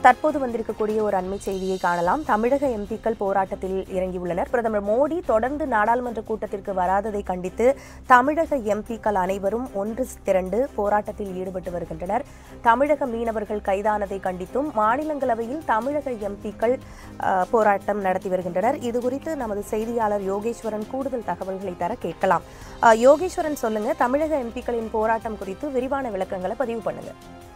தற்போது வந்திருக்கக்கூடிய ஒரு அண்மை செய்தியை காணலாம் தமிழக எம்பிக்கள் போராட்டத்தில் இறங்கியுள்ளனர் பிரதமர் மோடி தொடர்ந்து நாடாளுமன்ற கூட்டத்திற்கு வராததை கண்டித்து தமிழக எம்பிக்கள் அனைவரும் ஒன்று திரண்டு போராட்டத்தில் ஈடுபட்டு வருகின்றனர் தமிழக மீனவர்கள் கைதானதை கண்டித்தும் மாநிலங்களவையில் தமிழக எம்பிக்கள் அஹ், போராட்டம் நடத்தி வருகின்றனர் இதுகுறித்து நமது செய்தியாளர் யோகேஸ்வரன் கூடுதல் தகவல்களை தர கேட்கலாம் அஹ், யோகேஸ்வரன் சொல்லுங்க தமிழக எம்பிக்களின் போராட்டம் குறித்து விரிவான விளக்கங்களை பதிவு பண்ணுங்க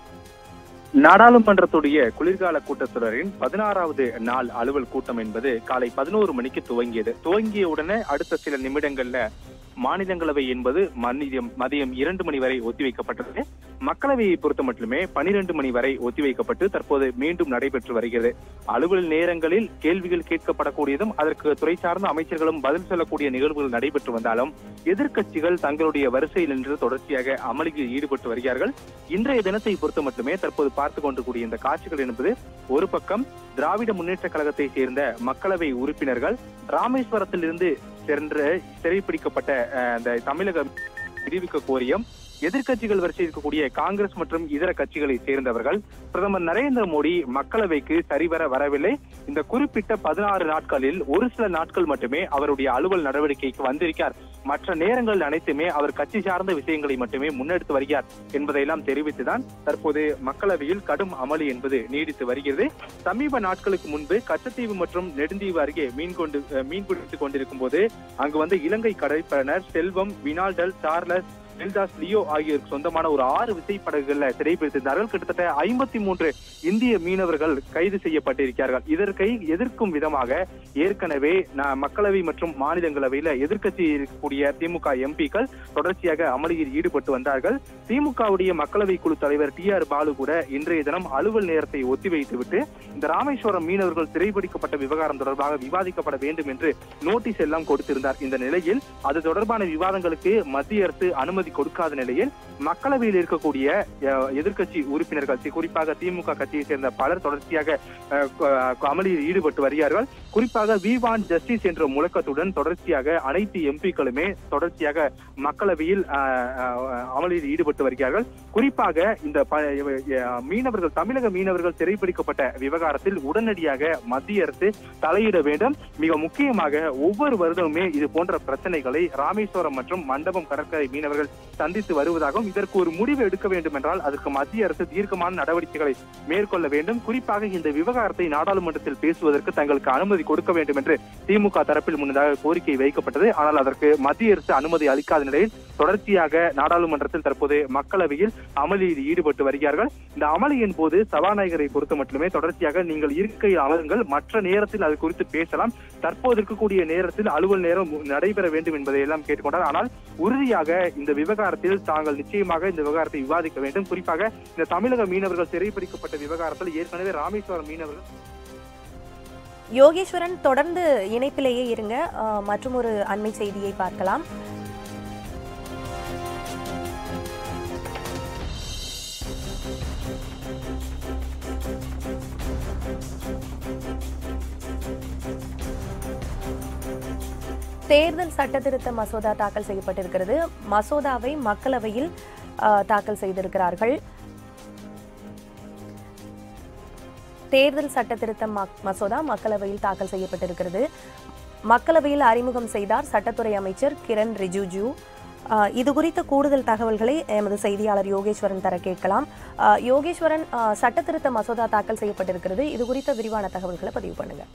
நாடாளுமன்றத்துடைய குளிர்கால கூட்டத்தொடரின் பதினாறாவது நாள் அலுவல் கூட்டம் என்பது காலை பதினோரு மணிக்கு துவங்கியது துவங்கிய உடனே அடுத்த சில நிமிடங்கள்ல மாநிலங்களவை என்பது மதியம் மதியம் இரண்டு மணி வரை ஒத்திவைக்கப்பட்டது மக்களவையை பொறுத்த மட்டுமே பனிரெண்டு மணி வரை ஒத்திவைக்கப்பட்டு தற்போது மீண்டும் நடைபெற்று வருகிறது அலுவல் நேரங்களில் கேள்விகள் கேட்கப்படக்கூடியதும் அதற்கு துறை சார்ந்த அமைச்சர்களும் பதில் சொல்லக்கூடிய நிகழ்வுகள் நடைபெற்று வந்தாலும் எதிர்க்கட்சிகள் தங்களுடைய வரிசையில் நின்று தொடர்ச்சியாக அமளியில் ஈடுபட்டு வருகிறார்கள் இன்றைய தினத்தை பொறுத்த மட்டுமே தற்போது பார்த்து கொண்டிருக்கூடிய இந்த காட்சிகள் என்பது ஒரு பக்கம் திராவிட முன்னேற்ற கழகத்தை சேர்ந்த மக்களவை உறுப்பினர்கள் ராமேஸ்வரத்திலிருந்து சென்று சிறைப்பிடிக்கப்பட்ட அஹ், அந்த தமிழக விடுவிக்க கோரியும் எதிர்க்கட்சிகள் வரிசையில் இருக்கக்கூடிய காங்கிரஸ் மற்றும் இதர கட்சிகளை சேர்ந்தவர்கள் பிரதமர் நரேந்திர மோடி மக்களவைக்கு சரிவர வரவில்லை இந்த குறிப்பிட்ட பதினாறு நாட்களில் ஒரு சில நாட்கள் மட்டுமே அவருடைய அலுவல் நடவடிக்கைக்கு வந்திருக்கார் மற்ற நேரங்கள் அனைத்துமே அவர் கட்சி சார்ந்த விஷயங்களை மட்டுமே முன்னெடுத்து வருகிறார் என்பதையெல்லாம் தெரிவித்துதான் தற்போது மக்களவையில் கடும் அமளி என்பது நீடித்து வருகிறது சமீப நாட்களுக்கு முன்பு கச்சத்தீவு மற்றும் நெடுந்தீவு அருகே மீன் கொண்டு அஹ், மீன் பிடித்துக் கொண்டிருக்கும் போது அங்கு வந்து இலங்கை கடற்படையினர் செல்வம் வினால்டல் சார்லஸ் எல்தாஸ் லியோ ஆகியோருக்கு சொந்தமான ஒரு ஆறு விசைப்படகுகள்ல சிறைப்பிடித்திருந்தார்கள் கிட்டத்தட்ட ஐம்பத்தி மூன்று இந்திய மீனவர்கள் கைது செய்யப்பட்டிருக்கிறார்கள் இதற்கை எதிர்க்கும் விதமாக ஏற்கனவே ந- மக்களவை மற்றும் மாநிலங்களவையில எதிர்க்கட்சி இருக்கக்கூடிய திமுக எம்பிக்கள் தொடர்ச்சியாக அமளியில் ஈடுபட்டு வந்தார்கள் திமுகவுடைய மக்களவை குழு தலைவர் டி ஆர் பாலு கூட இன்றைய தினம் அலுவல் நேரத்தை ஒத்திவைத்துவிட்டு இந்த ராமேஸ்வரம் மீனவர்கள் சிறைபிடிக்கப்பட்ட விவகாரம் தொடர்பாக விவாதிக்கப்பட வேண்டும் என்று நோட்டீஸ் எல்லாம் கொடுத்திருந்தார் இந்த நிலையில் அது தொடர்பான விவாதங்களுக்கு மத்திய அரசு அனுமதி கொடுக்காத நிலையில் மக்களவையில் இருக்கக்கூடிய அஹ், எதிர்க்கட்சி உறுப்பினர்கள் தி- குறிப்பாக திமுக கட்சியை சேர்ந்த பலர் தொடர்ச்சியாக அஹ், க- அமளியில் ஈடுபட்டு வருகிறார்கள் குறிப்பாக வி வான் ஜஸ்டிஸ் என்ற முழக்கத்துடன் தொடர்ச்சியாக அனைத்து எம்பிக்களுமே தொடர்ச்சியாக மக்களவையில் அஹ், அஹ், அமளியில் ஈடுபட்டு வருகிறார்கள் குறிப்பாக இந்த ப- அஹ், மீனவர்கள் தமிழக மீனவர்கள் சிறைப்பிடிக்கப்பட்ட விவகாரத்தில் உடனடியாக மத்திய அரசு தலையிட வேண்டும் மிக முக்கியமாக ஒவ்வொரு வருடமுமே இது போன்ற பிரச்சனைகளை ராமேஸ்வரம் மற்றும் மண்டபம் கடற்கரை மீனவர்கள் சந்தித்து வருவதாகவும் இதற்கு ஒரு முடிவு எடுக்க வேண்டும் என்றால் அதற்கு மத்திய அரசு தீர்க்கமான நடவடிக்கைகளை மேற்கொள்ள வேண்டும் குறிப்பாக இந்த விவகாரத்தை நாடாளுமன்றத்தில் பேசுவதற்கு தங்களுக்கு அனுமதி கொடுக்க வேண்டும் என்று திமுக தரப்பில் முன்னதாக கோரிக்கை வைக்கப்பட்டது ஆனால் அதற்கு மத்திய அரசு அனுமதி அளிக்காத நிலையில் தொடர்ச்சியாக நாடாளுமன்றத்தில் தற்போது மக்களவையில் அமளியில் ஈடுபட்டு வருகிறார்கள் இந்த அமளியின் போது சபாநாயகரை பொறுத்த மட்டுமே தொடர்ச்சியாக நீங்கள் இருக்கையில் அமருங்கள் மற்ற நேரத்தில் அது குறித்து பேசலாம் தற்போது இருக்கக்கூடிய நேரத்தில் அலுவல் நேரம் நடைபெற வேண்டும் என்பதை எல்லாம் கேட்டுக்கொண்டார் ஆனால் உறுதியாக இந்த விவகாரத்தில் தாங்கள் நிச்சயமாக இந்த விவகாரத்தை விவாதிக்க வேண்டும் குறிப்பாக இந்த தமிழக மீனவர்கள் சிறைப்பிடிக்கப்பட்ட விவகாரத்தில் ஏற்கனவே ராமேஸ்வரம் மீனவர்கள் யோகேஸ்வரன் தொடர்ந்து இணைப்பிலேயே இருங்க அஹ், மற்றும் ஒரு அண்மை செய்தியை பார்க்கலாம் தேர்தல் சட்டத்திருத்த மசோதா தாக்கல் செய்யப்பட்டிருக்கிறது மசோதாவை மக்களவையில் அஹ், தாக்கல் செய்திருக்கிறார்கள் தேர்தல் சட்டத்திருத்த ம- மசோதா மக்களவையில் தாக்கல் செய்யப்பட்டிருக்கிறது மக்களவையில் அறிமுகம் செய்தார் சட்டத்துறை அமைச்சர் கிரண் ரிஜிஜு ஆஹ் இது குறித்த கூடுதல் தகவல்களை எமது செய்தியாளர் யோகேஸ்வரன் தர கேட்கலாம் ஆஹ் யோகேஸ்வரன் ஆஹ் சட்டத்திருத்த மசோதா தாக்கல் செய்யப்பட்டிருக்கிறது இது குறித்த விரிவான தகவல்களை பதிவு பண்ணுங்க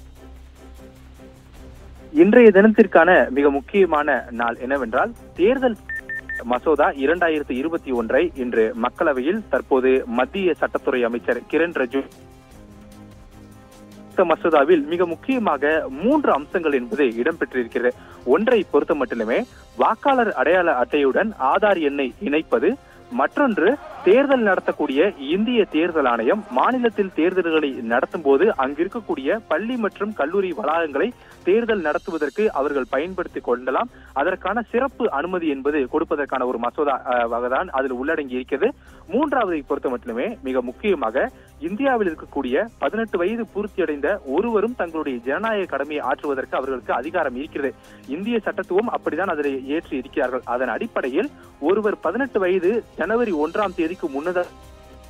இன்றைய தினத்திற்கான மிக முக்கியமான நாள் என்னவென்றால் தேர்தல் மசோதா இரண்டாயிரத்தி இருபத்தி ஒன்றை இன்று மக்களவையில் தற்போது மத்திய சட்டத்துறை அமைச்சர் கிரண் ரிஜிஜு இந்த மசோதாவில் மிக முக்கியமாக மூன்று அம்சங்கள் என்பது இடம்பெற்றிருக்கிறது ஒன்றை பொறுத்த மட்டுமே வாக்காளர் அடையாள அட்டையுடன் ஆதார் எண்ணை இணைப்பது மற்றொன்று தேர்தல் நடத்தக்கூடிய இந்திய தேர்தல் ஆணையம் மாநிலத்தில் தேர்தல்களை நடத்தும் போது அங்கு இருக்கக்கூடிய பள்ளி மற்றும் கல்லூரி வளாகங்களை தேர்தல் நடத்துவதற்கு அவர்கள் பயன்படுத்திக் கொள்ளலாம் அதற்கான சிறப்பு அனுமதி என்பது கொடுப்பதற்கான ஒரு மசோதா அஹ், வகைதான் அதில் உள்ளடங்கி இருக்கிறது மூன்றாவதை பொறுத்த மட்டுமே மிக முக்கியமாக இந்தியாவில் இருக்கக்கூடிய பதினெட்டு வயது பூர்த்தியடைந்த ஒருவரும் தங்களுடைய ஜனநாயக கடமையை ஆற்றுவதற்கு அவர்களுக்கு அதிகாரம் இருக்கிறது இந்திய சட்டத்துவம் அப்படிதான் அதனை ஏற்றி இருக்கிறார்கள் அதன் அடிப்படையில் ஒருவர் பதினெட்டு வயது ஜனவரி ஒன்றாம் தேதிக்கு முன்னதாக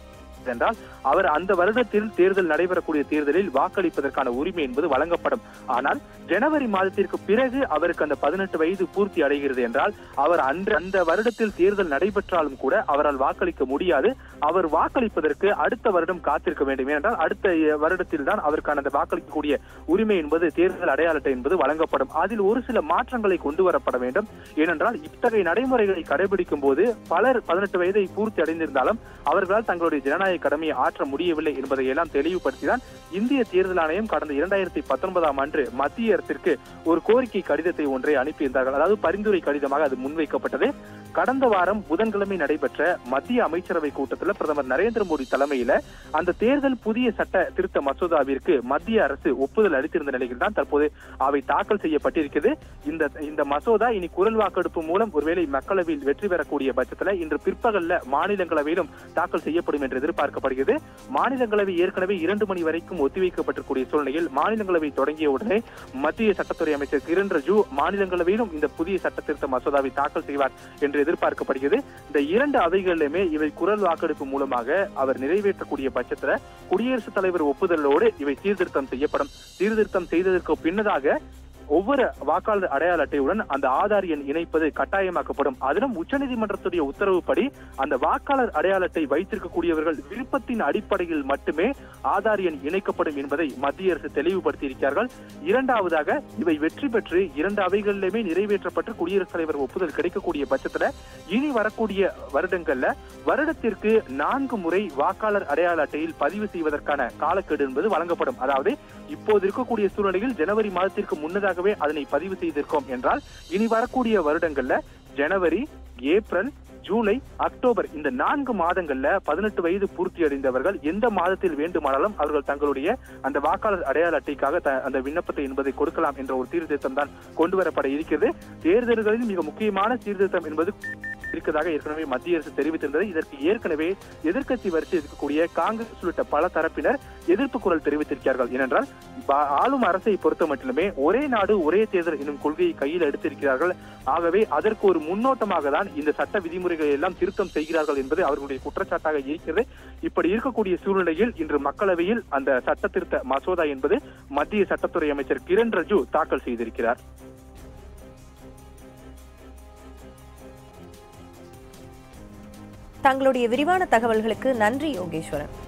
என்றால் அவர் அந்த வருடத்தில் தேர்தல் நடைபெறக்கூடிய தேர்தலில் வாக்களிப்பதற்கான உரிமை என்பது வழங்கப்படும் ஆனால் ஜனவரி மாதத்திற்கு பிறகு அவருக்கு அந்த பதினெட்டு வயது பூர்த்தி அடைகிறது என்றால் அவர் அன்று அந்த வருடத்தில் தேர்தல் நடைபெற்றாலும் கூட அவரால் வாக்களிக்க முடியாது அவர் வாக்களிப்பதற்கு அடுத்த வருடம் காத்திருக்க வேண்டும் ஏனென்றால் அடுத்த வருடத்தில் தான் அவருக்கான அந்த வாக்களிக்கக்கூடிய உரிமை என்பது தேர்தல் அடையாள அட்டை என்பது வழங்கப்படும் அதில் ஒரு சில மாற்றங்களை கொண்டு வரப்பட வேண்டும் ஏனென்றால் இத்தகைய நடைமுறைகளை கடைபிடிக்கும் போது பலர் பதினெட்டு வயதை பூர்த்தி அடைந்திருந்தாலும் அவர்களால் தங்களுடைய ஜனநாயக கடமையை ஆற்ற முடியவில்லை என்பதை எல்லாம் தெளிவுபடுத்திதான் இந்திய தேர்தல் ஆணையம் கடந்த இரண்டாயிரத்தி பத்தொன்பதாம் ஆண்டு மத்திய அரசிற்கு ஒரு கோரிக்கை கடிதத்தை ஒன்றை அனுப்பியிருந்தார்கள் அதாவது பரிந்துரை கடிதமாக அது முன்வைக்கப்பட்டது கடந்த வாரம் புதன்கிழமை நடைபெற்ற மத்திய அமைச்சரவை கூட்டத்தில் பிரதமர் நரேந்திர மோடி தலைமையில அந்த தேர்தல் புதிய சட்ட திருத்த மசோதாவிற்கு மத்திய அரசு ஒப்புதல் அளித்திருந்த நிலையில் தான் தற்போது அவை தாக்கல் செய்யப்பட்டிருக்கிறது இந்த இந்த மசோதா இனி குரல் வாக்கெடுப்பு மூலம் ஒருவேளை மக்களவையில் வெற்றி பெறக்கூடிய பட்சத்துல இன்று பிற்பகல்ல மாநிலங்களவையிலும் தாக்கல் செய்யப்படும் என்று எதிர்பார்க்கப்படுகிறது மாநிலங்களவை ஏற்கனவே இரண்டு மணி வரைக்கும் ஒத்திவைக்கப்பட்டிருக்கூடிய சூழ்நிலையில் மாநிலங்களவை தொடங்கிய உடனே மத்திய சட்டத்துறை அமைச்சர் கிரண் ரிஜிஜு மாநிலங்களவையிலும் இந்த புதிய சட்ட திருத்த மசோதாவை தாக்கல் செய்வார் என்று எதிர்பார்க்கப்படுகிறது இந்த இரண்டு அவைகளிலுமே இவை குரல் வாக்கெடுப்பு மூலமாக அவர் நிறைவேற்றக்கூடிய பட்சத்துல குடியரசுத் தலைவர் ஒப்புதலோடு இவை சீர்திருத்தம் செய்யப்படும் சீர்திருத்தம் செய்ததற்கு பின்னதாக ஒவ்வொரு வாக்காளர் அடையாள அட்டையுடன் அந்த ஆதார் எண் இணைப்பது கட்டாயமாக்கப்படும் அதிலும் உச்சநீதிமன்றத்துடைய உத்தரவுப்படி அந்த வாக்காளர் அடையாள அட்டை வைத்திருக்கக்கூடியவர்கள் விருப்பத்தின் அடிப்படையில் மட்டுமே ஆதார் எண் இணைக்கப்படும் என்பதை மத்திய அரசு தெளிவுபடுத்தியிருக்கிறார்கள் இரண்டாவதாக இவை வெற்றி பெற்று இரண்டு அவைகளிலுமே நிறைவேற்றப்பட்டு குடியரசுத் தலைவர் ஒப்புதல் கிடைக்கக்கூடிய பட்சத்துல இனி வரக்கூடிய வருடங்கள்ல வருடத்திற்கு நான்கு முறை வாக்காளர் அடையாள அட்டையில் பதிவு செய்வதற்கான காலக்கெடு என்பது வழங்கப்படும் அதாவது இப்போது இருக்கக்கூடிய சூழ்நிலையில் ஜனவரி மாதத்திற்கு முன்னதாகவே அதனை பதிவு செய்திருக்கோம் என்றால் இனி வரக்கூடிய வருடங்கள்ல ஜனவரி ஏப்ரல் ஜூலை அக்டோபர் இந்த நான்கு மாதங்கள்ல பதினெட்டு வயது பூர்த்தி அடைந்தவர்கள் எந்த மாதத்தில் வேண்டுமானாலும் அவர்கள் தங்களுடைய அந்த வாக்காளர் அடையாள அட்டைக்காக த- அந்த விண்ணப்பத்தை என்பதை கொடுக்கலாம் என்ற ஒரு சீர்திருத்தம் தான் கொண்டு வரப்பட இருக்கிறது தேர்தல்களில் மிக முக்கியமான சீர்திருத்தம் என்பது இருக்கிறதாக ஏற்கனவே மத்திய அரசு தெரிவித்திருந்தது இதற்கு ஏற்கனவே எதிர்க்கட்சி வரிசை இருக்கக்கூடிய காங்கிரஸ் உள்ளிட்ட பல தரப்பினர் எதிர்ப்பு குரல் தெரிவித்திருக்கிறார்கள் ஏனென்றால் பா- ஆளும் அரசை பொறுத்த மட்டிலுமே ஒரே நாடு ஒரே தேர்தல் என்னும் கொள்கையை கையில் எடுத்திருக்கிறார்கள் ஆகவே அதற்கு ஒரு முன்னோட்டமாக தான் இந்த சட்ட விதிமுறைகளை எல்லாம் திருத்தம் செய்கிறார்கள் என்பது அவர்களுடைய குற்றச்சாட்டாக இருக்கிறது இப்படி இருக்கக்கூடிய சூழ்நிலையில் இன்று மக்களவையில் அந்த சட்ட திருத்த மசோதா என்பது மத்திய சட்டத்துறை அமைச்சர் கிரண் ரிஜிஜு தாக்கல் செய்திருக்கிறார் தங்களுடைய விரிவான தகவல்களுக்கு நன்றி யோகேஸ்வரன்